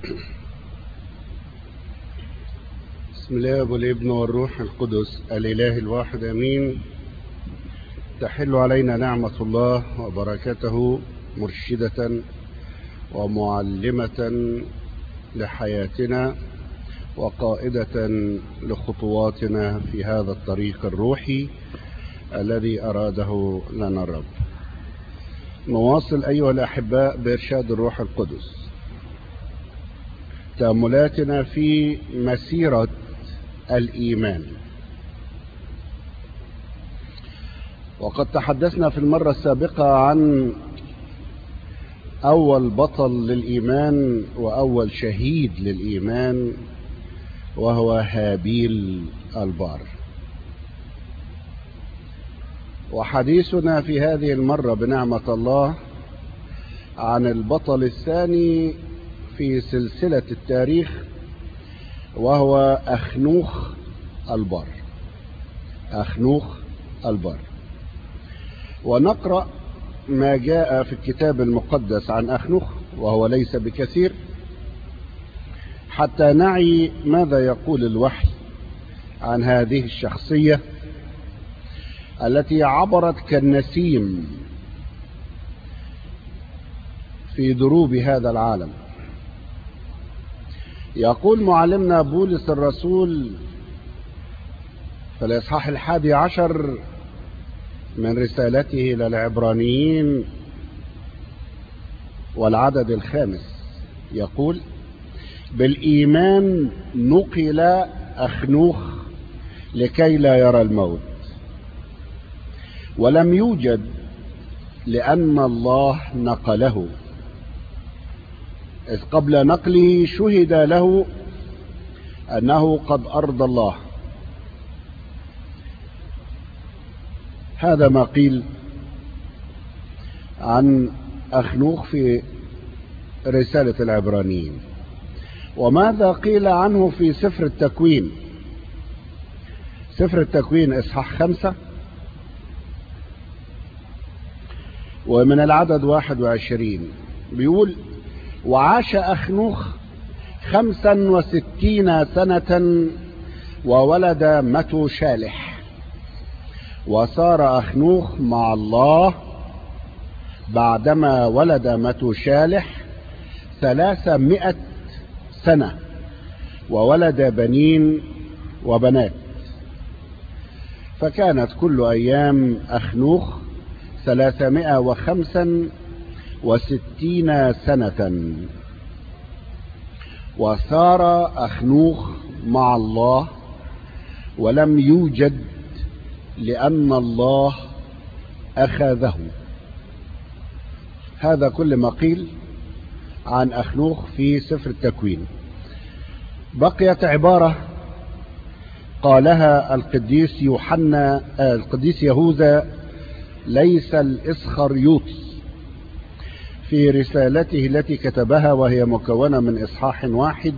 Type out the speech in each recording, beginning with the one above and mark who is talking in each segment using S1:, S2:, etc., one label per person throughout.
S1: بسم الله والابن والروح القدس الإله الواحد أمين تحل علينا نعمة الله وبركته مرشدة ومعلمة لحياتنا وقائدة لخطواتنا في هذا الطريق الروحي الذي أراده لنا الرب نواصل أيها الأحباء بإرشاد الروح القدس تأملاتنا في مسيرة الإيمان وقد تحدثنا في المرة السابقة عن أول بطل للإيمان وأول شهيد للإيمان وهو هابيل البار وحديثنا في هذه المرة بنعمة الله عن البطل الثاني في سلسلة التاريخ وهو أخنوخ البر أخنوخ البر ونقرأ ما جاء في الكتاب المقدس عن أخنوخ وهو ليس بكثير حتى نعي ماذا يقول الوحي عن هذه الشخصية التي عبرت كالنسيم في دروب هذا العالم يقول معلمنا بولس الرسول في الإصحاح الحادي عشر من رسالته إلى العبرانيين والعدد الخامس يقول بالإيمان نقل أخنوخ لكي لا يرى الموت ولم يوجد لأن الله نقله إذ قبل نقله شهد له أنه قد أرضى الله هذا ما قيل عن أخنوخ في رسالة العبرانيين وماذا قيل عنه في سفر التكوين سفر التكوين إصحاح خمسة ومن العدد واحد وعشرين بيقول وعاش أخنوخ خمسا وستين سنة وولد متو شالح وصار أخنوخ مع الله بعدما ولد متو شالح ثلاثمائة سنة وولد بنين وبنات فكانت كل أيام أخنوخ ثلاثمائة وخمسا وستين سنة وثار أخنوخ مع الله ولم يوجد لأن الله أخذه هذا كل ما قيل عن أخنوخ في سفر التكوين بقيت عبارة قالها القديس يوحنا القديس يهوذا ليس الإسخريوطي في رسالته التي كتبها وهي مكونة من إصحاح واحد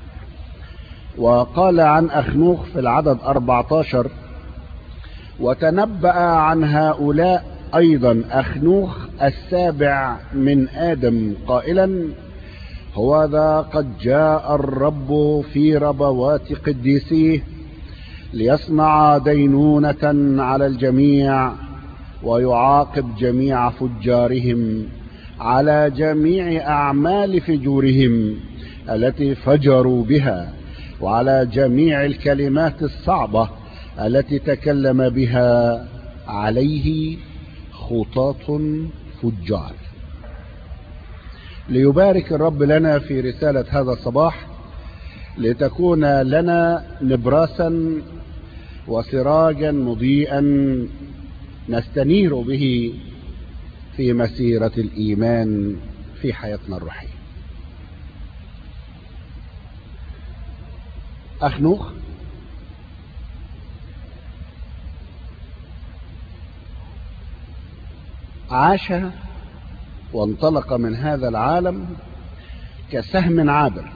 S1: وقال عن أخنوخ في العدد 14 وتنبأ عن هؤلاء أيضا أخنوخ السابع من آدم قائلا هو ذا قد جاء الرب في ربوات قديسيه ليصنع دينونة على الجميع ويعاقب جميع فجارهم على جميع أعمال فجورهم التي فجروا بها وعلى جميع الكلمات الصعبة التي تكلم بها عليه خطاة فجار ليبارك الرب لنا في رسالة هذا الصباح لتكون لنا نبراسا وسراجا مضيئا نستنير به في مسيرة الإيمان في حياتنا الروحية أخنوخ عاش وانطلق من هذا العالم كسهم عابر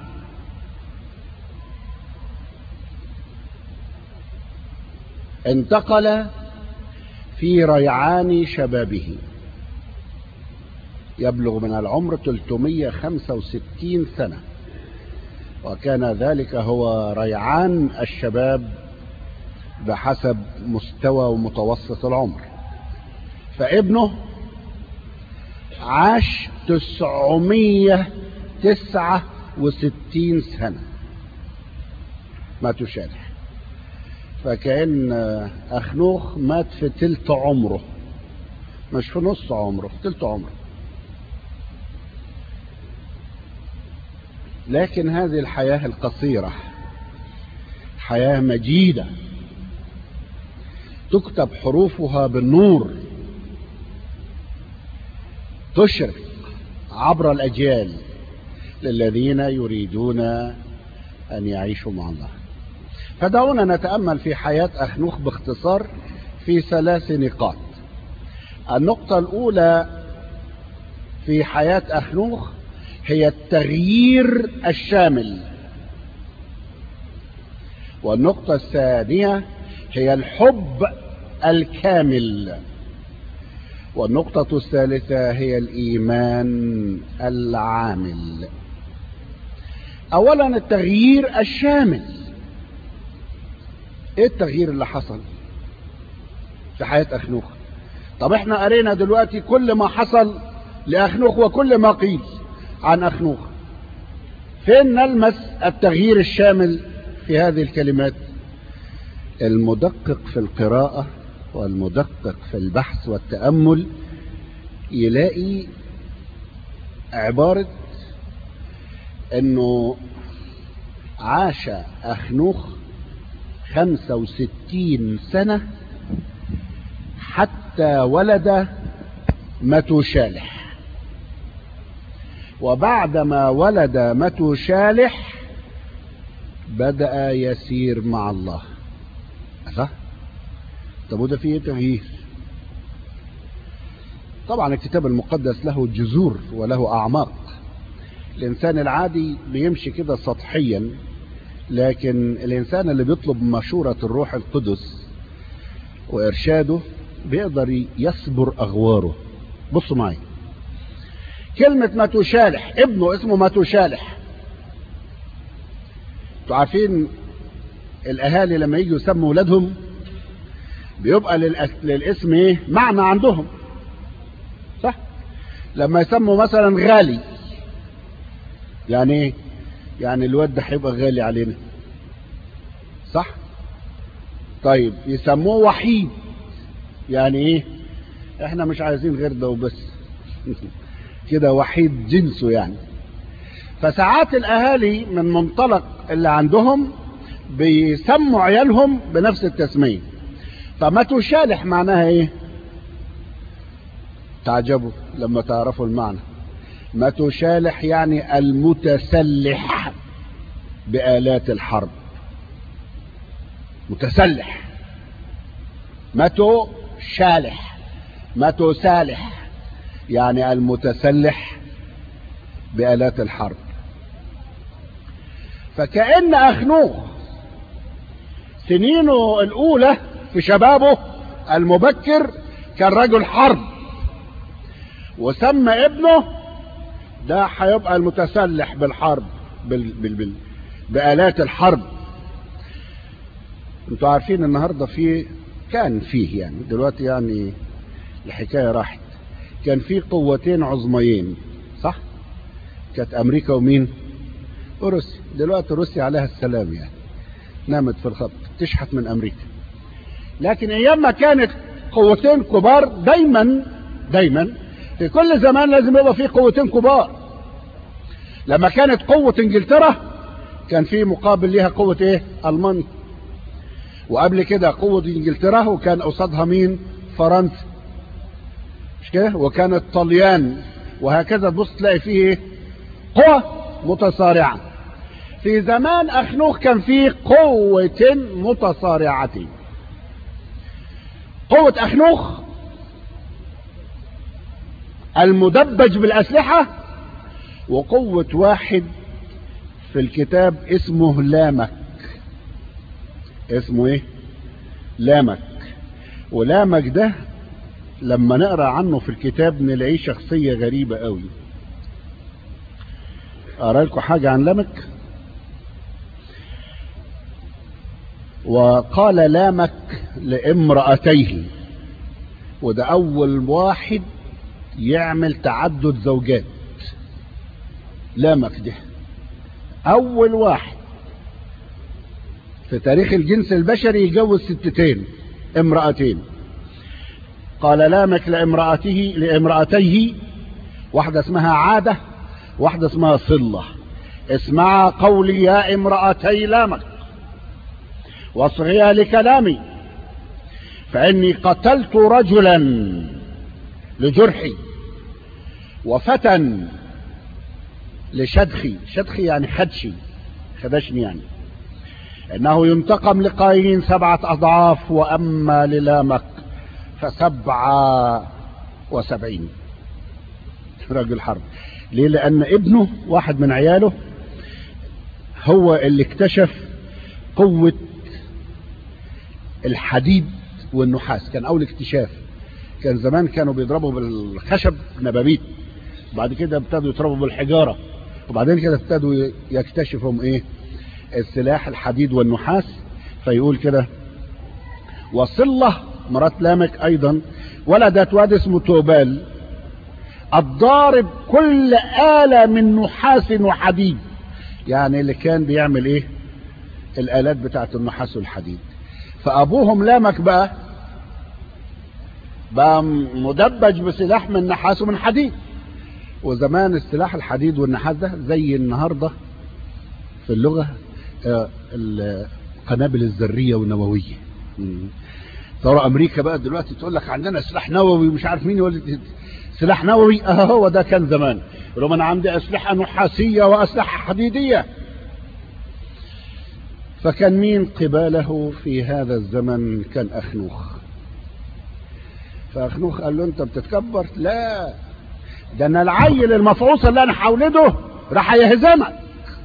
S1: انتقل في ريعان شبابه يبلغ من العمر 365 سنة وكان ذلك هو ريعان الشباب بحسب مستوى ومتوسط العمر فابنه عاش تسعمية تسعة وستين سنة ما تشارح فكأن أخنوخ مات في تلت عمره مش في نص عمره في تلت عمره لكن هذه الحياة القصيرة حياة مجيدة تكتب حروفها بالنور تشرق عبر الأجيال للذين يريدون أن يعيشوا مع الله فدعونا نتأمل في حياة أخنوخ باختصار في ثلاث نقاط النقطة الأولى في حياة أخنوخ هي التغيير الشامل والنقطة الثانية هي الحب الكامل والنقطة الثالثة هي الإيمان العامل أولا التغيير الشامل إيه التغيير اللي حصل في حياة أخنوخ طب احنا قرينا دلوقتي كل ما حصل لأخنوخ وكل ما قيل عن أخنوخ فين نلمس التغيير الشامل في هذه الكلمات المدقق في القراءة والمدقق في البحث والتأمل يلاقي عبارة انه عاش اخنوخ خمسة وستين سنة حتى ولد متوشالح وبعدما ولد متوشالح بدأ يسير مع الله صح طب وده فيه تغيير طبعا الكتاب المقدس له جذور وله أعماق الإنسان العادي بيمشي كده سطحيا لكن الإنسان اللي بيطلب مشورة الروح القدس وإرشاده بيقدر يصبر أغواره بصوا معي كلمة متوشالح ابنه اسمه متوشالح انتوا عارفين الأهالي لما يجوا يسموا ولادهم بيبقى للاسم ايه معنى عندهم صح لما يسموا مثلا غالي يعني ايه يعني الواد ده هيبقى غالي علينا صح طيب يسموه وحيد يعني ايه احنا مش عايزين غير ده وبس كده وحيد جنسه يعني فساعات الاهالي من منطلق اللي عندهم بيسموا عيالهم بنفس التسميه فما تشالح معناها ايه تعجبوا لما تعرفوا المعنى ما تشالح يعني المتسلح بآلات الحرب متسلح متو شالح متو سالح يعني المتسلح بآلات الحرب فكأن أخنوخ سنينه الأولى في شبابه المبكر كان رجل حرب وسمى ابنه ده هيبقى المتسلح بالحرب بال بال بال بآلات الحرب انتوا عارفين النهاردة في كان فيه يعني دلوقتي يعني الحكاية راحت كان في قوتين عظميين صح كانت امريكا ومين وروسيا دلوقتي روسيا عليها السلام يعني نامت في الخط تشحت من امريكا لكن ايام ما كانت قوتين كبار دايما دايما في كل زمان لازم يبقى في قوتين كبار لما كانت قوة انجلترا كان في مقابل ليها قوة ايه المانيا وقبل كده قوة انجلترا وكان قصادها مين فرنسا مش كده وكان الطليان وهكذا تبص تلاقي فيه ايه قوة متصارعة في زمان اخنوخ كان فيه قوة متصارعتين قوة اخنوخ المدبج بالاسلحة وقوة واحد في الكتاب اسمه لامك اسمه ايه لامك ولامك ده لما نقرا عنه في الكتاب نلاقيه شخصية غريبة قوي اقرا لكم حاجة عن لامك وقال لامك لامرأتيه وده أول واحد يعمل تعدد زوجات لامك ده أول واحد في تاريخ الجنس البشري يجوز ستتين امرأتين قال لامك لامرأته لامرأتيه واحدة اسمها عادة واحدة اسمها صلة اسمع قولي يا امرأتي لامك واصغيا لكلامي فإني قتلت رجلا لجرحي وفتى لشدخي شدخي يعني خدشي خدشني يعني انه ينتقم لقايين سبعة اضعاف واما للامك فسبعة وسبعين رجل حرب ليه لان ابنه واحد من عياله هو اللي اكتشف قوة الحديد والنحاس كان اول اكتشاف كان زمان كانوا بيضربوا بالخشب نبابيت بعد كده ابتدوا يضربوا بالحجارة وبعدين كده ابتدوا يكتشفوا ايه السلاح الحديد والنحاس فيقول كده وصلة مرات لامك ايضا ولدت واد اسمه توبال الضارب كل آلة من نحاس وحديد يعني اللي كان بيعمل ايه الآلات بتاعت النحاس والحديد فأبوهم لامك بقى بقى مدبج بسلاح من نحاس ومن حديد وزمان السلاح الحديد والنحاس ده زي النهاردة في اللغة القنابل الذرية والنووية ترى امريكا بقى دلوقتي تقول لك عندنا سلاح نووي ومش عارف مين يقول سلاح نووي اه هو ده كان زمان يقولوا انا عندي اسلحه نحاسيه واسلحه حديديه فكان مين قباله في هذا الزمن كان اخنوخ فاخنوخ قال له انت بتتكبر لا ده انا العيل المفعوص اللي انا حولده راح يهزمك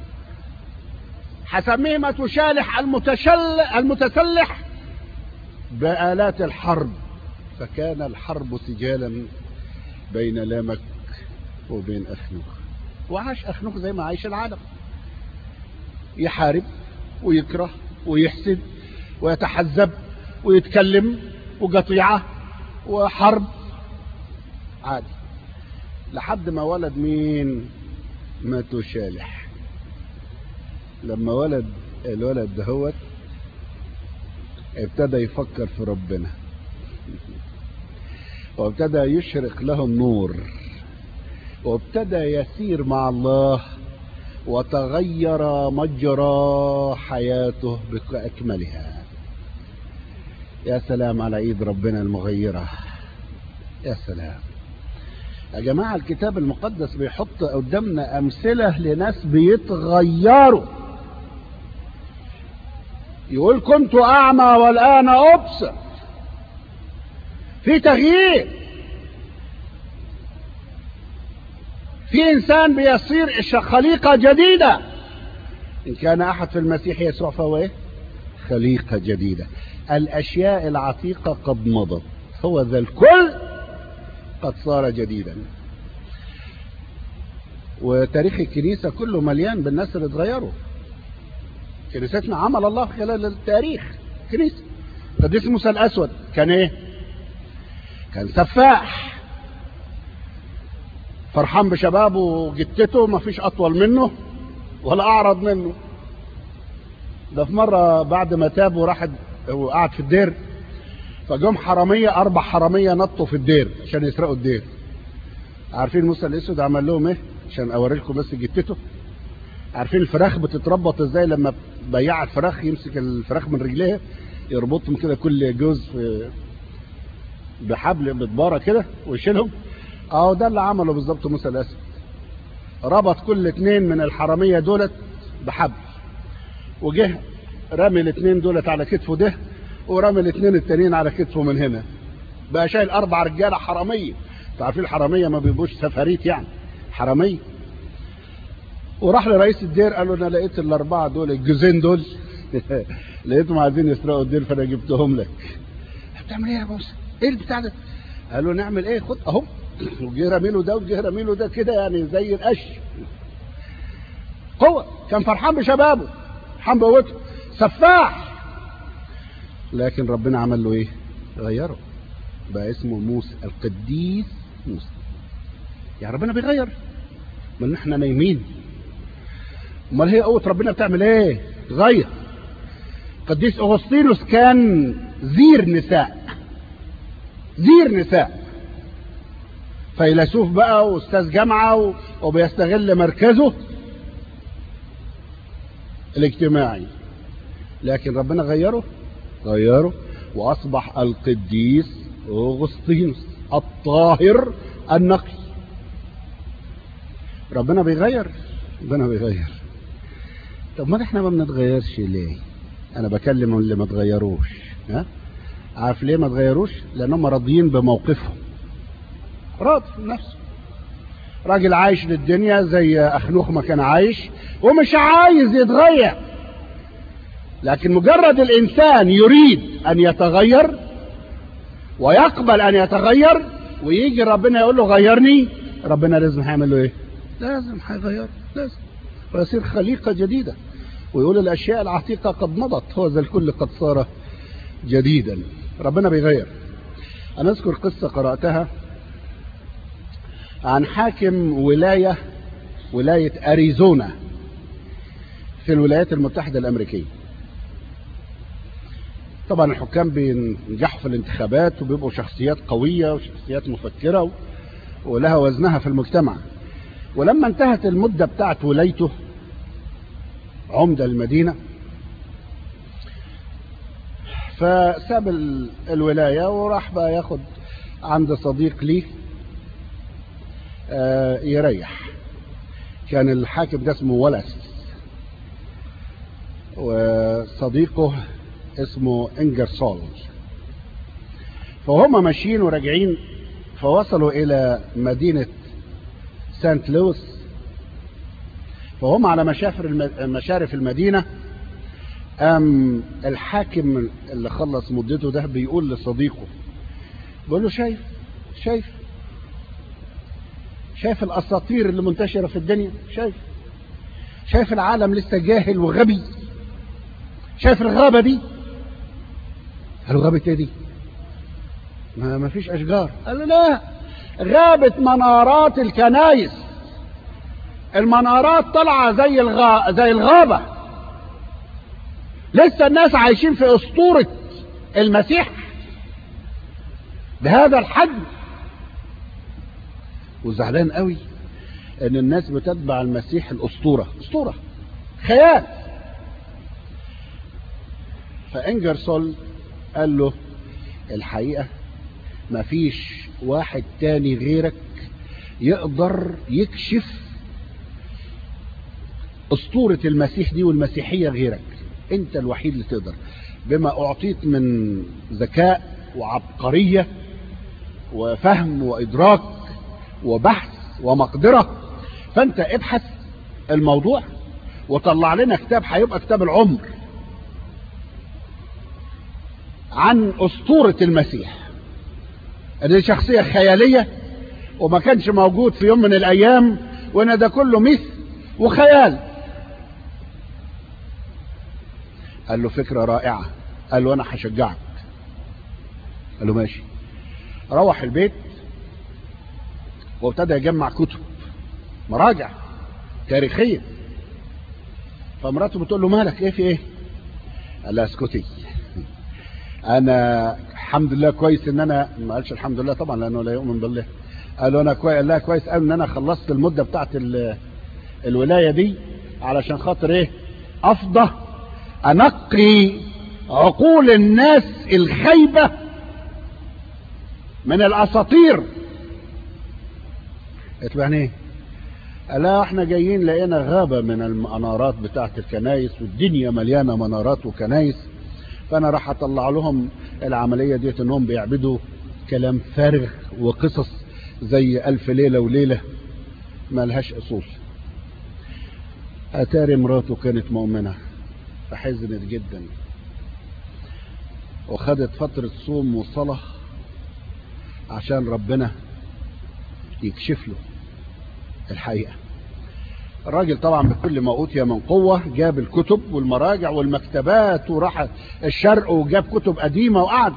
S1: هسميه ما تشالح المتشل المتسلح بآلات الحرب فكان الحرب سجالا بين لامك وبين أخنوخ وعاش أخنوخ زي ما عايش العالم يحارب ويكره ويحسد ويتحزب ويتكلم وقطيعة وحرب عادي لحد ما ولد مين ما تشالح لما ولد الولد دهوت ابتدى يفكر في ربنا وابتدى يشرق له النور وابتدى يسير مع الله وتغير مجرى حياته بأكملها يا سلام على ايد ربنا المغيرة يا سلام يا جماعة الكتاب المقدس بيحط قدامنا أمثلة لناس بيتغيروا يقول كنت أعمى والآن أبصر في تغيير في إنسان بيصير خليقة جديدة إن كان أحد في المسيح يسوع فهو إيه؟ خليقة جديدة الأشياء العتيقة قد مضت هو ذا الكل قد صار جديدا وتاريخ الكنيسة كله مليان بالناس اللي اتغيروا كنيستنا عمل الله خلال التاريخ كنيسة قديس موسى الأسود كان ايه كان سفاح فرحان بشبابه وجتته ما فيش أطول منه ولا أعرض منه ده في مرة بعد ما تاب وراح وقعد في الدير فجم حرامية أربع حرامية نطوا في الدير عشان يسرقوا الدير عارفين موسى الأسود عمل لهم إيه عشان أوري لكم بس جتته عارفين الفراخ بتتربط إزاي لما بياع الفراخ يمسك الفراخ من رجليها يربطهم كده كل جوز بحبل بطبارة كده ويشيلهم أهو ده اللي عمله بالظبط موسى الأسود ربط كل اتنين من الحرامية دولت بحبل وجه رمي الاثنين دولت على كتفه ده ورمي الاثنين التانيين على كتفه من هنا بقى شايل اربع رجاله حراميه عارفين الحراميه ما بيبقوش سفاريت يعني حراميه وراح لرئيس الدير قال له انا لقيت الاربعه دول الجوزين دول لقيتهم عايزين يسرقوا الدير فانا جبتهم لك بتعمل ايه يا موسى ايه البتاع ده قال له نعمل ايه خد اهو وجه رامي له ده وجه رامي له ده كده يعني زي القش قوه كان فرحان بشبابه فرحان بقوته سفاح لكن ربنا عمل له ايه غيره بقى اسمه موسى القديس موسى يعني ربنا بيغير من احنا نايمين امال هي قوه ربنا بتعمل ايه تغير قديس اغسطينوس كان زير نساء زير نساء فيلسوف بقى واستاذ جامعه وبيستغل مركزه الاجتماعي لكن ربنا غيره غيره واصبح القديس اغسطينوس الطاهر النقي ربنا بيغير ربنا بيغير طب ما احنا ما بنتغيرش ليه انا بكلم اللي ما تغيروش ها عارف ليه ما تغيروش لانهم راضيين بموقفهم راضي نفسه راجل عايش للدنيا زي اخنوخ ما كان عايش ومش عايز يتغير لكن مجرد الانسان يريد ان يتغير ويقبل ان يتغير ويجي ربنا يقول له غيرني ربنا لازم هيعمل له ايه لازم هيغير لازم ويصير خليقة جديدة ويقول الاشياء العتيقة قد مضت هو ذا الكل قد صار جديدا ربنا بيغير انا اذكر قصة قرأتها عن حاكم ولاية ولاية اريزونا في الولايات المتحدة الامريكية طبعا الحكام بينجحوا في الانتخابات وبيبقوا شخصيات قوية وشخصيات مفكرة ولها وزنها في المجتمع ولما انتهت المدة بتاعت ولايته عمدة المدينة فساب الولاية وراح بقى ياخد عند صديق ليه آه يريح كان الحاكم ده اسمه ولس وصديقه اسمه انجرسول فهم ماشيين وراجعين فوصلوا الى مدينة سانت لويس فهم على مشافر الم... مشارف المدينة قام الحاكم اللي خلص مدته ده بيقول لصديقه بيقول له شايف شايف شايف الاساطير اللي منتشرة في الدنيا شايف شايف العالم لسه جاهل وغبي شايف الغابة دي قال له غابة ايه دي ما, ما فيش اشجار قال له لا غابة منارات الكنايس المنارات طالعة زي الغا... زي الغابة لسه الناس عايشين في اسطورة المسيح بهذا الحجم وزعلان قوي ان الناس بتتبع المسيح الاسطورة اسطورة خيال فانجرسول قال له الحقيقة مفيش واحد تاني غيرك يقدر يكشف اسطورة المسيح دي والمسيحية غيرك انت الوحيد اللي تقدر بما اعطيت من ذكاء وعبقرية وفهم وادراك وبحث ومقدرة فانت ابحث الموضوع وطلع لنا كتاب هيبقى كتاب العمر عن اسطورة المسيح دي شخصية خيالية وما كانش موجود في يوم من الايام وان ده كله مثل وخيال قال له فكرة رائعة قال له انا هشجعك قال له ماشي روح البيت وابتدى يجمع كتب مراجع تاريخية فمراته بتقول له مالك ايه في ايه قال لها اسكتي انا الحمد لله كويس ان انا ما قالش الحمد لله طبعا لانه لا يؤمن بالله قال له انا كويس قال لها كويس قوي ان انا خلصت المده بتاعت الولايه دي علشان خاطر ايه افضى انقي عقول الناس الخيبه من الاساطير قلت له يعني ايه قال لا احنا جايين لقينا غابه من المنارات بتاعت الكنايس والدنيا مليانه منارات وكنايس فانا راح اطلع لهم العمليه ديت انهم بيعبدوا كلام فارغ وقصص زي الف ليله وليله ما لهاش اصول اتاري مراته كانت مؤمنه فحزنت جدا وخدت فتره صوم وصلاه عشان ربنا يكشف له الحقيقه الراجل طبعا بكل ما اوتي من قوة جاب الكتب والمراجع والمكتبات وراح الشرق وجاب كتب قديمة وقعد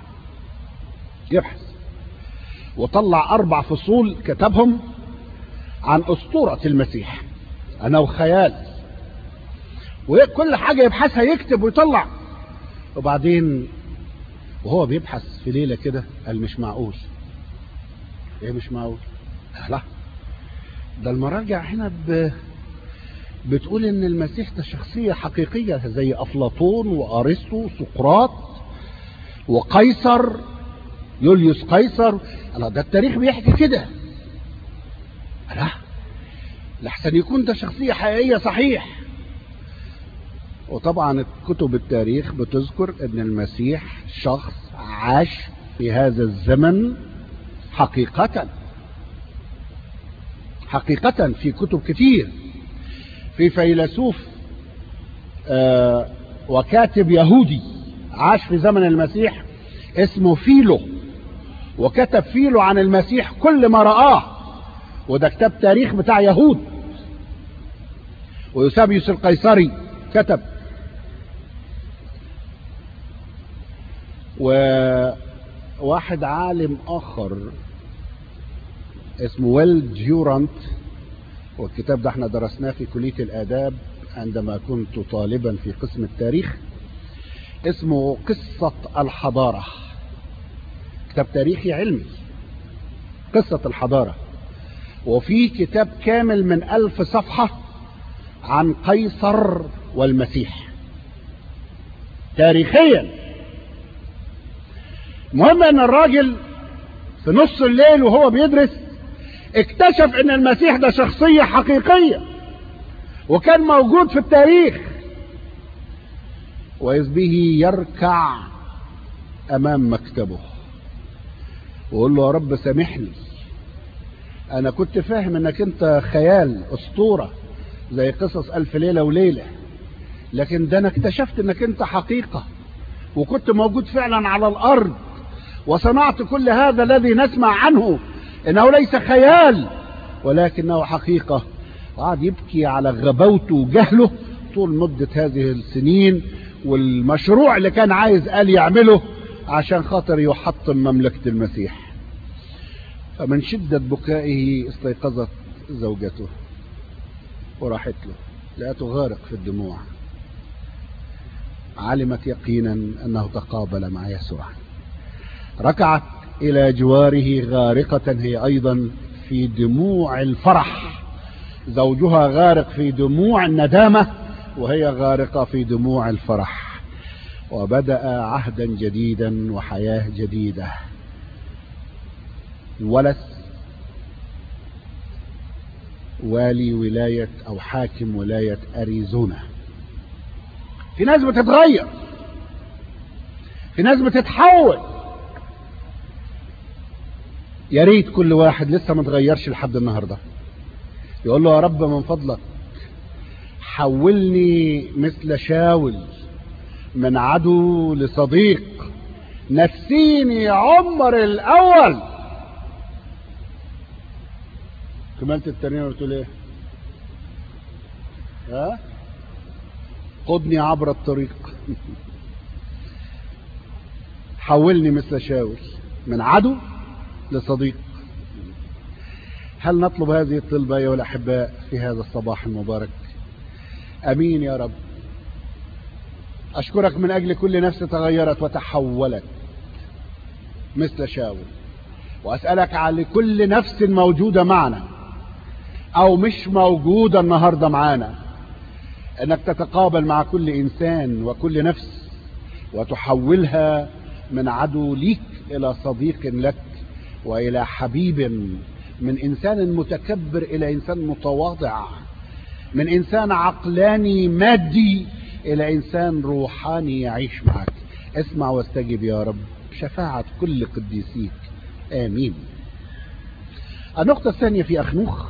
S1: يبحث وطلع اربع فصول كتبهم عن اسطورة المسيح انا وخيال وكل حاجة يبحثها يكتب ويطلع وبعدين وهو بيبحث في ليلة كده قال مش معقول ايه مش معقول لا ده المراجع هنا ب... بتقول ان المسيح ده شخصية حقيقية زي افلاطون وارسطو وسقراط وقيصر يوليوس قيصر الله ده التاريخ بيحكي كده لا لحسن يكون ده شخصية حقيقية صحيح وطبعا كتب التاريخ بتذكر ان المسيح شخص عاش في هذا الزمن حقيقة حقيقة في كتب كتير في فيلسوف آه وكاتب يهودي عاش في زمن المسيح اسمه فيلو وكتب فيلو عن المسيح كل ما رآه وده كتاب تاريخ بتاع يهود ويوسابيوس القيصري كتب وواحد عالم آخر اسمه ويل ديورانت والكتاب ده احنا درسناه في كلية الآداب عندما كنت طالبا في قسم التاريخ اسمه قصة الحضارة كتاب تاريخي علمي قصة الحضارة وفي كتاب كامل من ألف صفحة عن قيصر والمسيح تاريخيا المهم ان الراجل في نص الليل وهو بيدرس اكتشف ان المسيح ده شخصية حقيقية وكان موجود في التاريخ وإذ به يركع أمام مكتبه ويقول له يا رب سامحني أنا كنت فاهم إنك أنت خيال أسطورة زي قصص ألف ليلة وليلة لكن ده أنا اكتشفت إنك أنت حقيقة وكنت موجود فعلا على الأرض وصنعت كل هذا الذي نسمع عنه إنه ليس خيال ولكنه حقيقة وقعد يبكي على غباوته وجهله طول مدة هذه السنين والمشروع اللي كان عايز قال يعمله عشان خاطر يحطم مملكة المسيح فمن شدة بكائه استيقظت زوجته وراحت له لا تغارق في الدموع علمت يقينا أنه تقابل مع يسوع ركعت إلى جواره غارقة هي أيضا في دموع الفرح زوجها غارق في دموع الندامة وهي غارقة في دموع الفرح وبدأ عهدا جديدا وحياة جديدة ولس والي ولاية أو حاكم ولاية أريزونا في ناس بتتغير في ناس بتتحول يا ريت كل واحد لسه ما اتغيرش لحد النهارده يقول له يا رب من فضلك حولني مثل شاول من عدو لصديق نسيني عمر الاول كملت الترنيمه بتقول ايه ها قدني عبر الطريق حولني مثل شاول من عدو لصديق هل نطلب هذه الطلبة أيها الأحباء في هذا الصباح المبارك أمين يا رب أشكرك من أجل كل نفس تغيرت وتحولت مثل شاول وأسألك على كل نفس موجودة معنا أو مش موجودة النهاردة معانا أنك تتقابل مع كل إنسان وكل نفس وتحولها من عدو ليك إلى صديق لك وإلى حبيب من إنسان متكبر إلى إنسان متواضع من إنسان عقلاني مادي إلى إنسان روحاني يعيش معك اسمع واستجب يا رب شفاعة كل قديسيك آمين النقطة الثانية في أخنوخ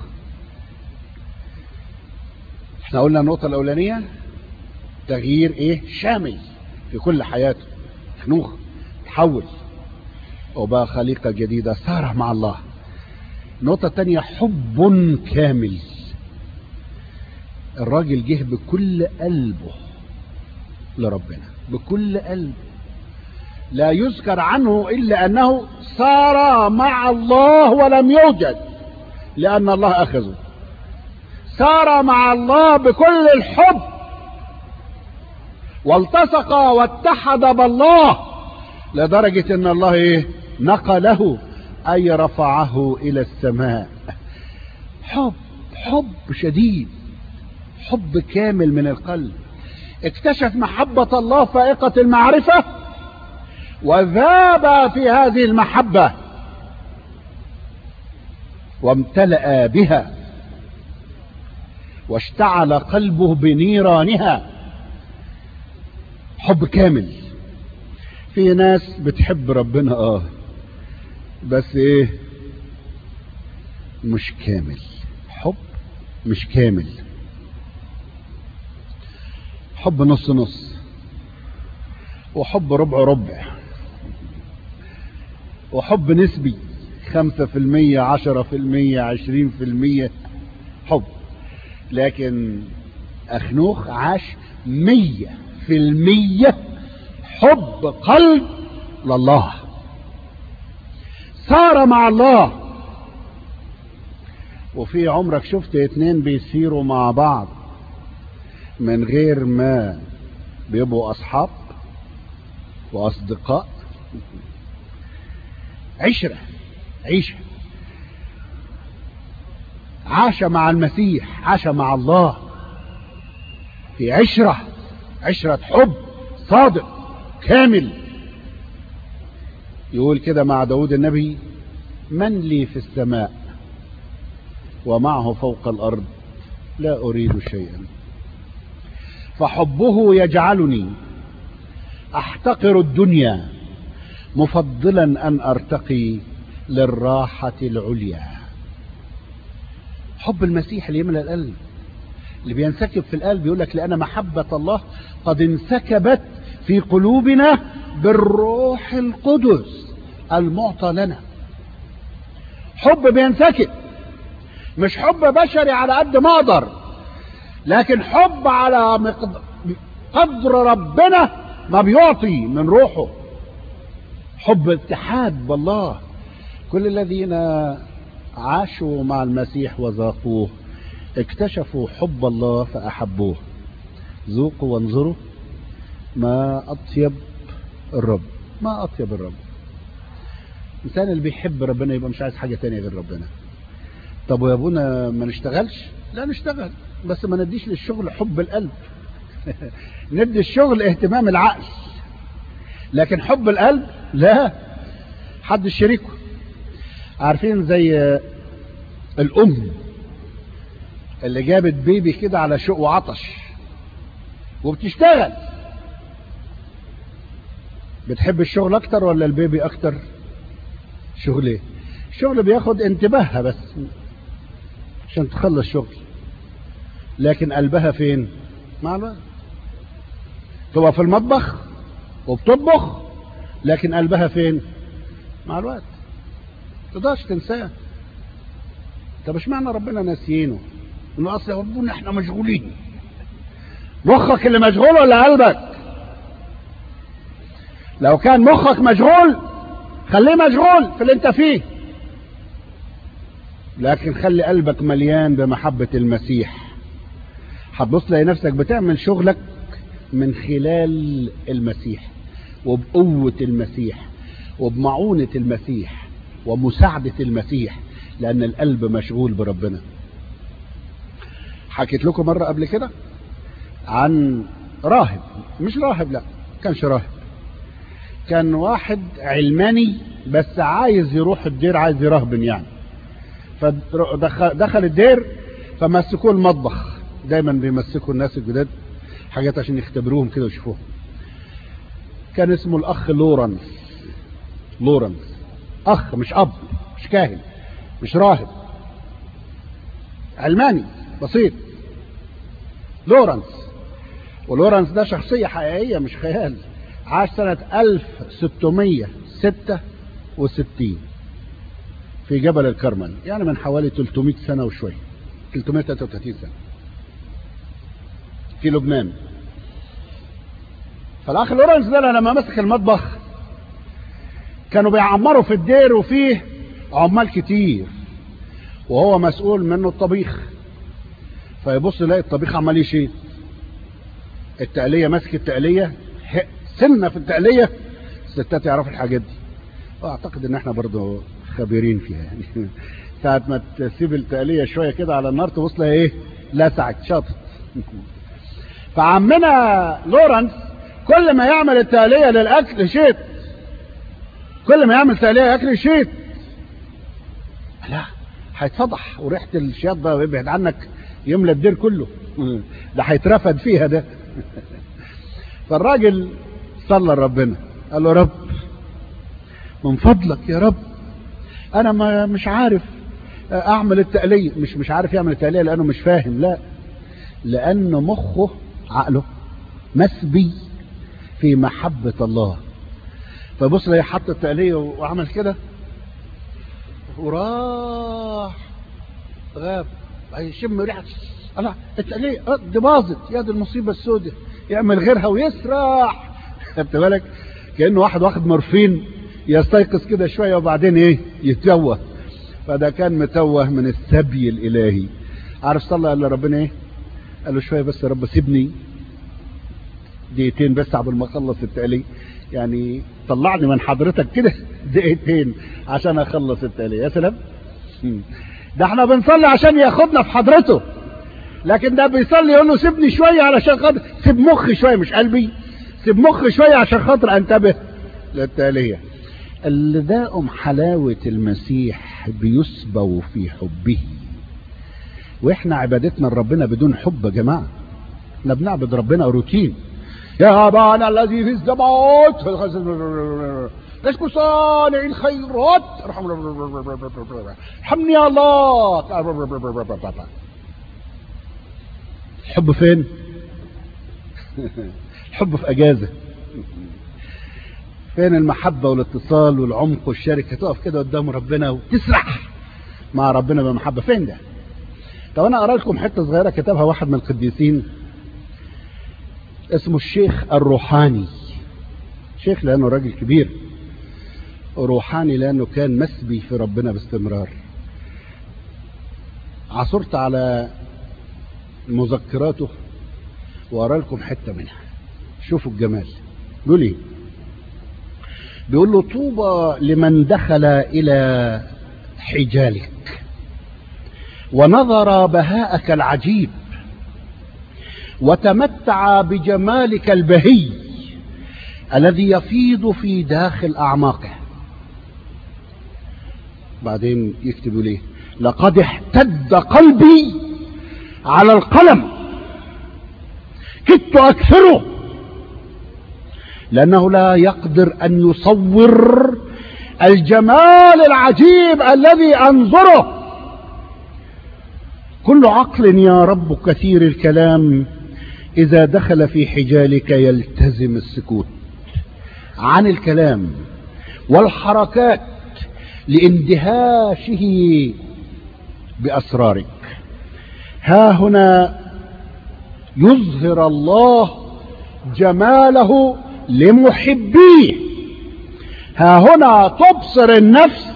S1: احنا قلنا النقطة الأولانية تغيير ايه شامل في كل حياته أخنوخ تحول وبقى خليقة جديدة سارة مع الله النقطة الثانية حب كامل الراجل جه بكل قلبه لربنا بكل قلبه لا يذكر عنه إلا أنه سار مع الله ولم يوجد لأن الله أخذه سار مع الله بكل الحب والتصق واتحد بالله لدرجة ان الله ايه نقله اي رفعه الى السماء حب حب شديد حب كامل من القلب اكتشف محبة الله فائقة المعرفة وذاب في هذه المحبة وامتلأ بها واشتعل قلبه بنيرانها حب كامل في ناس بتحب ربنا اه بس ايه مش كامل حب مش كامل حب نص نص وحب ربع ربع وحب نسبي خمسة في المية عشرة في المية عشرين في المية حب لكن أخنوخ عاش مية في المية حب قلب لله صار مع الله وفي عمرك شفت اتنين بيسيروا مع بعض من غير ما بيبقوا اصحاب واصدقاء عشرة عيشة عاش مع المسيح عاش مع الله في عشرة عشرة حب صادق كامل يقول كده مع داود النبي من لي في السماء ومعه فوق الأرض لا أريد شيئا فحبه يجعلني أحتقر الدنيا مفضلا أن أرتقي للراحة العليا حب المسيح اللي يملأ القلب اللي بينسكب في القلب يقول لك لأن محبة الله قد انسكبت في قلوبنا بالروح القدس المعطى لنا حب بينسكب مش حب بشري على قد ما اقدر لكن حب على مقدر قدر ربنا ما بيعطي من روحه حب اتحاد بالله كل الذين عاشوا مع المسيح وذاقوه اكتشفوا حب الله فأحبوه ذوقوا وانظروا ما أطيب الرب ما أطيب الرب الإنسان اللي بيحب ربنا يبقى مش عايز حاجة تانية غير ربنا طب ويا ابونا ما نشتغلش لا نشتغل بس ما نديش للشغل حب القلب ندي الشغل اهتمام العقل لكن حب القلب لا حد شريكه عارفين زي الام اللي جابت بيبي كده على شوق وعطش وبتشتغل بتحب الشغل اكتر ولا البيبي اكتر شغل ايه الشغل بياخد انتباهها بس عشان تخلص شغل لكن قلبها فين مع الوقت تبقى في المطبخ وبتطبخ لكن قلبها فين مع الوقت تقدرش تنساه طب اشمعنى ربنا ناسيينه انه اصل يا ربنا احنا مشغولين مخك اللي مشغول ولا قلبك لو كان مخك مشغول خليه مشغول في اللي انت فيه لكن خلي قلبك مليان بمحبة المسيح هتبص تلاقي نفسك بتعمل شغلك من خلال المسيح وبقوة المسيح وبمعونة المسيح ومساعدة المسيح لأن القلب مشغول بربنا حكيت لكم مرة قبل كده عن راهب مش راهب لا كانش راهب كان واحد علماني بس عايز يروح الدير عايز يرهبن يعني فدخل الدير فمسكوه المطبخ دايما بيمسكوا الناس الجداد حاجات عشان يختبروهم كده ويشوفوهم كان اسمه الاخ لورنس لورنس اخ مش اب مش كاهن مش راهب علماني بسيط لورنس ولورنس ده شخصية حقيقية مش خيال عاش سنة 1666 في جبل الكرمل يعني من حوالي 300 سنة وشوية 333 سنة في لبنان فالاخ لورنس ده لما مسك المطبخ كانوا بيعمروا في الدير وفيه عمال كتير وهو مسؤول منه الطبيخ فيبص يلاقي الطبيخ عمال يشيل التقلية ماسك التقلية سنة في التقلية الستات يعرفوا الحاجات دي واعتقد ان احنا برضو خبيرين فيها يعني ساعة ما تسيب التقلية شوية كده على النار تبص لها ايه لسعت شاطت فعمنا لورنس كل ما يعمل التقلية للأكل شيت كل ما يعمل تقلية أكل شيت لا هيتفضح وريحة الشياط ده يبعد عنك يملى الدير كله ده هيترفد فيها ده فالراجل صلى لربنا قال له رب من فضلك يا رب انا ما مش عارف اعمل التقلية مش مش عارف يعمل التقلية لانه مش فاهم لا لانه مخه عقله مسبي في محبة الله فبص لي حط التقلية وعمل كده وراح غاب يشم ريحة الله التقلية دي باظت يا دي المصيبة السوداء يعمل غيرها ويسرح خدت بالك كأنه واحد واخد مورفين يستيقظ كده شوية وبعدين ايه يتوه فده كان متوه من السبي الالهي عارف صلى قال لربنا ايه قال له شوية بس يا رب سيبني دقيقتين بس قبل ما اخلص التقلية يعني طلعني من حضرتك كده دقيقتين عشان اخلص التقلية يا سلام ده احنا بنصلي عشان ياخدنا في حضرته لكن ده بيصلي يقول له سيبني شوية علشان خاطر سيب مخي شوية مش قلبي سيب مخي شوية عشان خاطر انتبه للتالية اللي ذاقهم حلاوة المسيح بيسبوا في حبه واحنا عبادتنا لربنا بدون حب يا جماعة احنا بنعبد ربنا روتين يا ابانا الذي في السماوات اسمه صانع الخيرات ارحمني يا الله الحب فين الحب في اجازه فين المحبة والاتصال والعمق والشركة تقف كده قدام ربنا وتسرح مع ربنا بمحبة فين ده طب انا اقرا لكم حتة صغيرة كتبها واحد من القديسين اسمه الشيخ الروحاني شيخ لانه راجل كبير روحاني لانه كان مسبي في ربنا باستمرار عثرت على مذكراته وارى لكم حتة منها شوفوا الجمال بيقول ايه بيقول له طوبى لمن دخل الى حجالك ونظر بهاءك العجيب وتمتع بجمالك البهي الذي يفيض في داخل اعماقه بعدين يكتب ليه لقد احتد قلبي على القلم كدت اكثره لانه لا يقدر ان يصور الجمال العجيب الذي انظره كل عقل يا رب كثير الكلام اذا دخل في حجالك يلتزم السكوت عن الكلام والحركات لاندهاشه باسرارك ها هنا يظهر الله جماله لمحبيه ها هنا تبصر النفس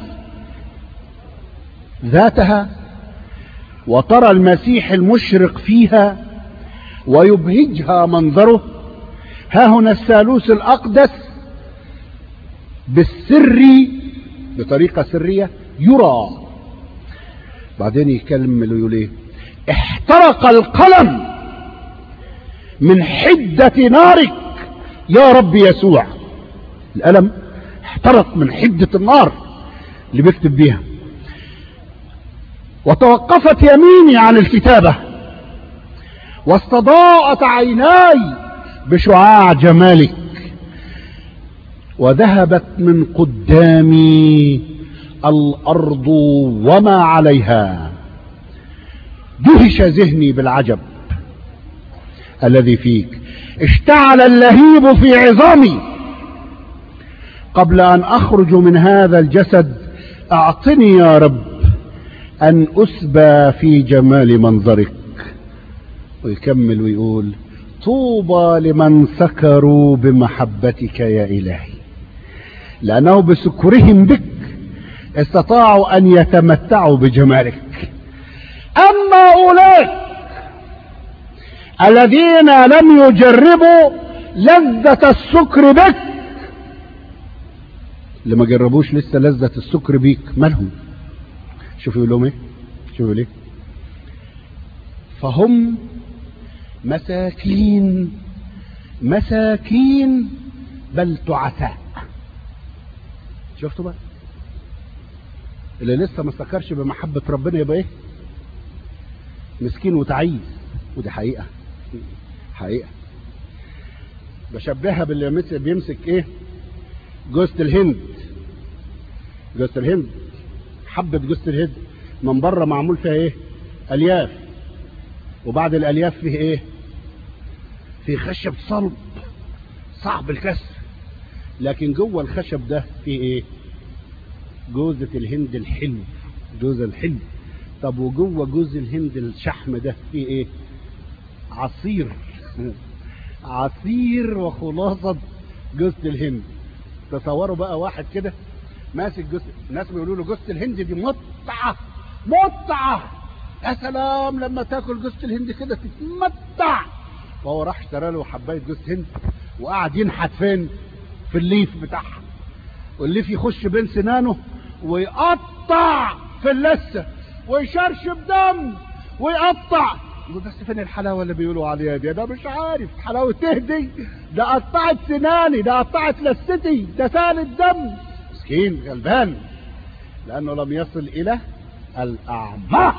S1: ذاتها وترى المسيح المشرق فيها ويبهجها منظره ها هنا الثالوث الأقدس بالسر بطريقة سرية يرى بعدين يكمل ويقول ايه احترق القلم من حدة نارك يا رب يسوع القلم احترق من حدة النار اللي بيكتب بيها وتوقفت يميني عن الكتابة واستضاءت عيناي بشعاع جمالك وذهبت من قدامي الأرض وما عليها دهش ذهني بالعجب الذي فيك اشتعل اللهيب في عظامي قبل أن أخرج من هذا الجسد أعطني يا رب أن أسبى في جمال منظرك ويكمل ويقول طوبى لمن سكروا بمحبتك يا إلهي لأنه بسكرهم بك استطاعوا أن يتمتعوا بجمالك أما أولئك الذين لم يجربوا لذة السكر بك اللي ما جربوش لسه لذة السكر بيك مالهم شوفوا يقول لهم ايه شوفوا ليه فهم مساكين مساكين بل تعساء شفتوا بقى اللي لسه ما سكرش بمحبة ربنا يبقى ايه مسكين وتعيس ودي حقيقة حقيقة بشبهها باللي بيمسك ايه جوزة الهند جوزة الهند حبة جوزة الهند من بره معمول فيها ايه الياف وبعد الالياف فيه ايه في خشب صلب صعب الكسر لكن جوه الخشب ده فيه ايه جوزة الهند الحلو جوز الحلو طب وجوه جوز الهند الشحم ده فيه ايه عصير عصير وخلاصة جوزة الهند تصوروا بقى واحد كده ماسك جوز الناس بيقولوا له جوزة الهند دي متعة متعة يا سلام لما تاكل جوزة الهند كده تتمتع فهو راح اشترى له حبايه جوز هند وقعد ينحت فين في الليف بتاعها والليف يخش بين سنانه ويقطع في اللثه ويشرشب دم ويقطع يقول بس فين الحلاوه اللي بيقولوا عليها دي ده مش عارف حلاوه تهدي ده قطعت سناني ده قطعت لثتي ده سال الدم مسكين غلبان لانه لم يصل الى الاعماق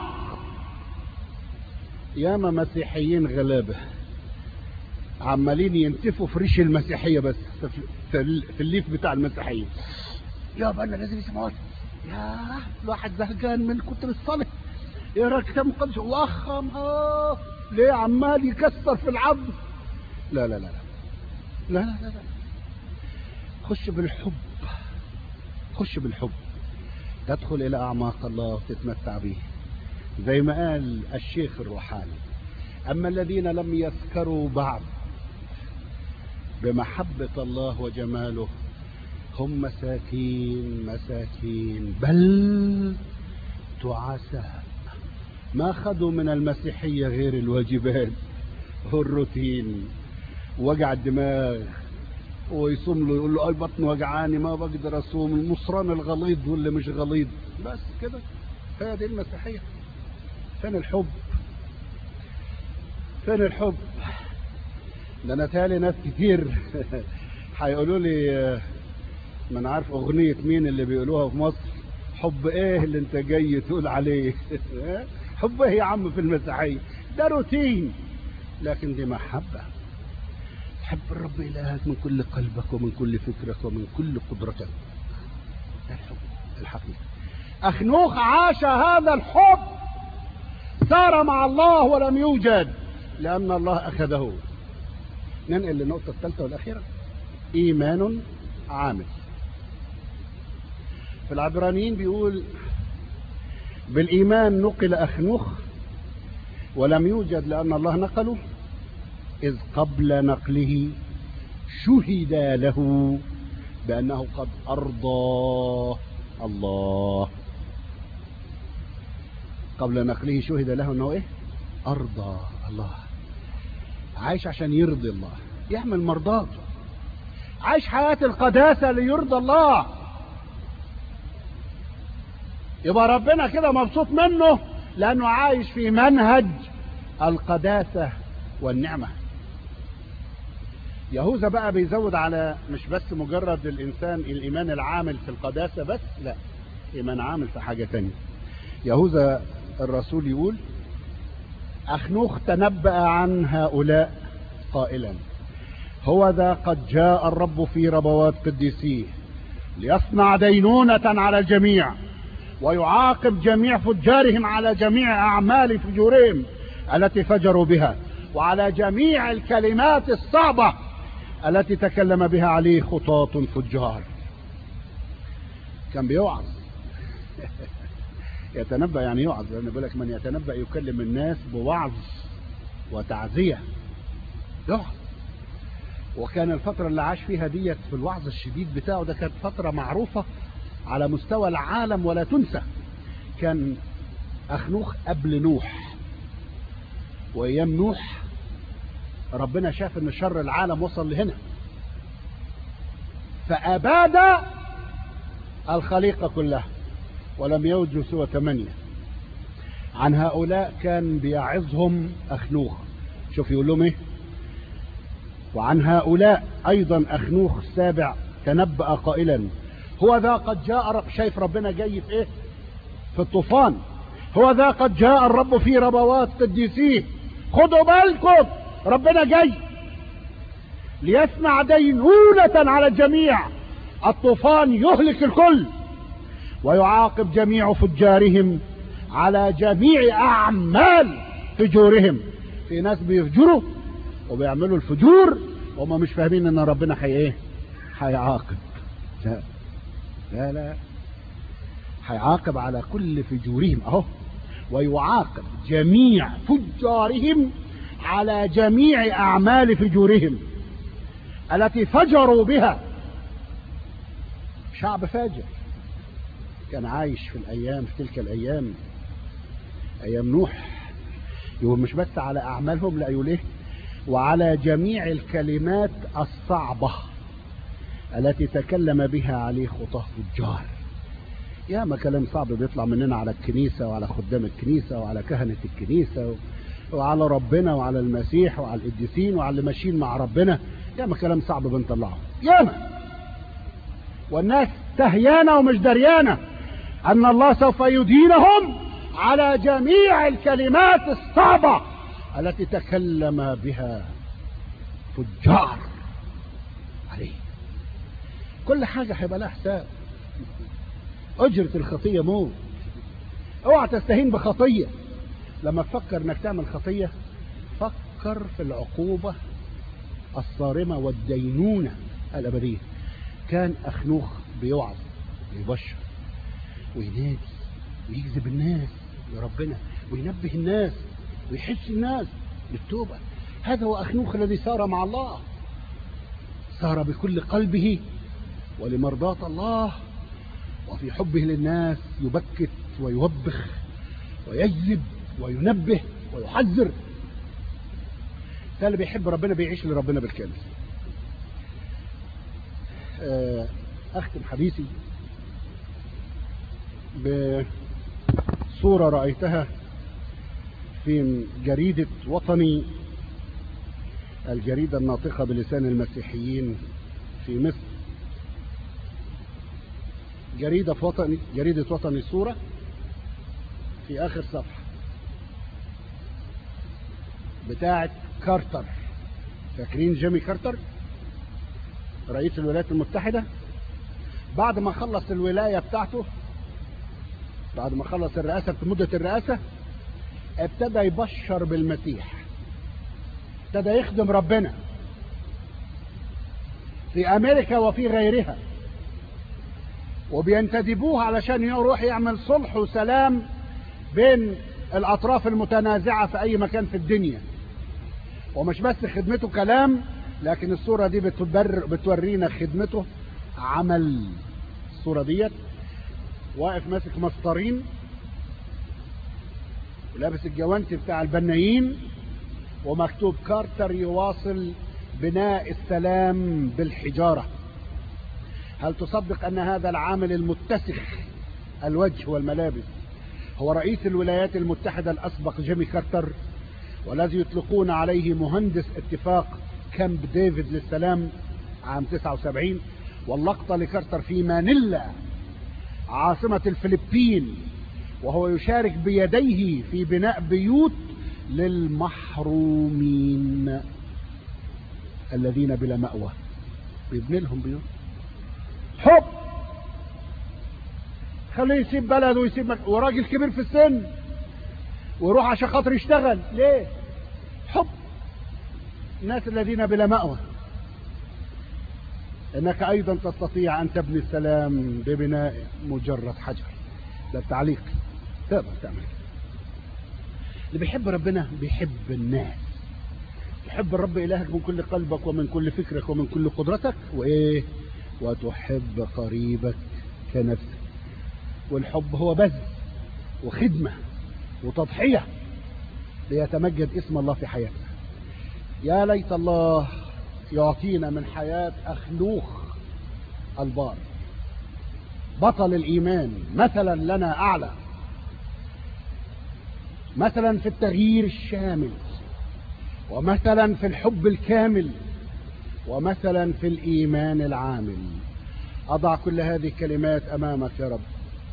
S1: ياما مسيحيين غلابه عمالين ينتفوا في ريش المسيحيه بس في الليف بتاع المسيحيه يا انا لازم يسمعوا يا الواحد زهقان من كتر الصلاه يقرا الكتاب المقدس واخم اه ليه عمال يكسر في العظم لا لا لا لا لا لا لا, لا. خش بالحب خش بالحب تدخل الى اعماق الله وتتمتع به زي ما قال الشيخ الروحاني اما الذين لم يسكروا بعد بمحبة الله وجماله هم مساكين مساكين بل تعساء ما خدوا من المسيحية غير الواجبات والروتين وجع الدماغ ويصوم له يقول له اي بطني وجعاني ما بقدر اصوم النصران الغليظ واللي مش غليظ بس كده هي دي المسيحيه فين الحب فين الحب ده انا تالي ناس كتير هيقولوا لي ما انا عارف اغنيه مين اللي بيقولوها في مصر حب ايه اللي انت جاي تقول عليه حب ايه يا عم في المسيحيه ده روتين لكن دي محبه تحب الرب الهك من كل قلبك ومن كل فكرك ومن كل قدرتك ده الحب الحقيقي اخنوخ عاش هذا الحب سار مع الله ولم يوجد لان الله اخذه ننقل للنقطه الثالثه والاخيره ايمان عامل في العبرانيين بيقول بالايمان نقل اخنوخ ولم يوجد لان الله نقله إذ قبل نقله شهد له بأنه قد أرضى الله قبل نقله شهد له أنه إيه أرضى الله عايش عشان يرضي الله يعمل مرضاته عايش حياة القداسة ليرضى الله يبقى ربنا كده مبسوط منه لأنه عايش في منهج القداسة والنعمه يهوذا بقى بيزود على مش بس مجرد الانسان الايمان العامل في القداسه بس لا ايمان عامل في حاجه تانية يهوذا الرسول يقول اخنوخ تنبأ عن هؤلاء قائلا هو ذا قد جاء الرب في ربوات قديسيه ليصنع دينونة على الجميع ويعاقب جميع فجارهم على جميع أعمال فجورهم التي فجروا بها وعلى جميع الكلمات الصعبة التي تكلم بها عليه خطاة فجار كان بيوعظ يتنبأ يعني يوعظ لأن بيقول لك من يتنبأ يكلم الناس بوعظ وتعزية يوعظ وكان الفترة اللي عاش فيها ديت في الوعظ الشديد بتاعه ده كانت فترة معروفة على مستوى العالم ولا تنسى كان أخنوخ قبل نوح وأيام نوح ربنا شاف ان شر العالم وصل لهنا فأباد الخليقة كلها ولم يوجدوا سوى ثمانية عن هؤلاء كان بيعظهم أخنوخ شوف يقول لهم ايه وعن هؤلاء أيضا أخنوخ السابع تنبأ قائلا هو ذا قد جاء رب شايف ربنا جاي في ايه في الطوفان هو ذا قد جاء الرب في ربوات قديسيه خدوا بالكم ربنا جاي ليسمع دينونة على الجميع الطوفان يهلك الكل ويعاقب جميع فجارهم على جميع أعمال فجورهم في ناس بيفجروا وبيعملوا الفجور وهم مش فاهمين ان ربنا حي ايه هيعاقب لا لا لا هيعاقب على كل فجورهم اهو ويعاقب جميع فجارهم على جميع اعمال فجورهم التي فجروا بها شعب فاجر كان عايش في الايام في تلك الايام ايام نوح يقول مش بس على اعمالهم لا يقول ايه وعلى جميع الكلمات الصعبة التي تكلم بها عليه خطاه فجار يا ما كلام صعب بيطلع مننا على الكنيسة وعلى خدام الكنيسة وعلى كهنة الكنيسة وعلى ربنا وعلى المسيح وعلى القديسين وعلى اللي ماشيين مع ربنا يا ما كلام صعب بنطلعه يا ما والناس تهيانة ومش دريانة أن الله سوف يدينهم على جميع الكلمات الصعبة التي تكلم بها فجار عليه كل حاجة هيبقى لها حساب أجرة الخطية موت اوعى تستهين بخطية لما تفكر انك تعمل خطية فكر في العقوبة الصارمة والدينونة الأبدية كان أخنوخ بيوعظ ويبشر وينادي ويجذب الناس لربنا وينبه الناس ويحس الناس بالتوبة هذا هو أخنوخ الذي سار مع الله سار بكل قلبه ولمرضاة الله وفي حبه للناس يبكت ويوبخ ويجذب وينبه ويحذر ده اللي بيحب ربنا بيعيش لربنا بالكامل أختم حديثي بصورة رأيتها في جريدة وطني الجريدة الناطقة بلسان المسيحيين في مصر جريدة في وطني جريدة وطني صورة في آخر صفحة بتاعة كارتر فاكرين جيمي كارتر رئيس الولايات المتحدة بعد ما خلص الولاية بتاعته بعد ما خلص الرئاسة في مدة الرئاسة ابتدى يبشر بالمسيح ابتدى يخدم ربنا في امريكا وفي غيرها وبينتدبوه علشان يروح يعمل صلح وسلام بين الاطراف المتنازعة في اي مكان في الدنيا ومش بس خدمته كلام لكن الصورة دي بتبر بتورينا خدمته عمل الصورة ديت واقف ماسك مسطرين ولابس الجوانت بتاع البنايين ومكتوب كارتر يواصل بناء السلام بالحجارة هل تصدق أن هذا العامل المتسخ الوجه والملابس هو رئيس الولايات المتحدة الأسبق جيمي كارتر والذي يطلقون عليه مهندس اتفاق كامب ديفيد للسلام عام 79 واللقطة لكارتر في مانيلا عاصمة الفلبين وهو يشارك بيديه في بناء بيوت للمحرومين الذين بلا مأوى بيبني لهم بيوت حب خليه يسيب بلده ويسيب مك... وراجل كبير في السن ويروح عشان خاطر يشتغل ليه حب الناس الذين بلا مأوى انك ايضا تستطيع ان تبني السلام ببناء مجرد حجر ده التعليق تقدر تعمل اللي بيحب ربنا بيحب الناس تحب الرب إلهك من كل قلبك ومن كل فكرك ومن كل قدرتك وإيه وتحب قريبك كنفسك والحب هو بذل وخدمة وتضحية ليتمجد اسم الله في حياتنا يا ليت الله يعطينا من حياة أخلوخ البار بطل الإيمان مثلا لنا أعلى مثلا في التغيير الشامل ومثلا في الحب الكامل ومثلا في الإيمان العامل أضع كل هذه الكلمات أمامك يا رب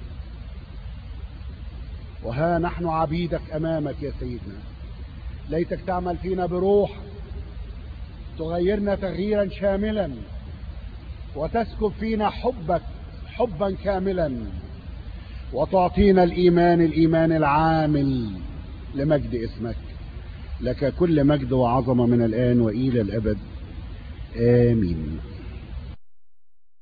S1: وها نحن عبيدك أمامك يا سيدنا ليتك تعمل فينا بروح تغيرنا تغييرا شاملا وتسكب فينا حبك حبا كاملا وتعطينا الإيمان الإيمان العامل لمجد اسمك لك كل مجد وعظمة من الآن وإلى الأبد آمين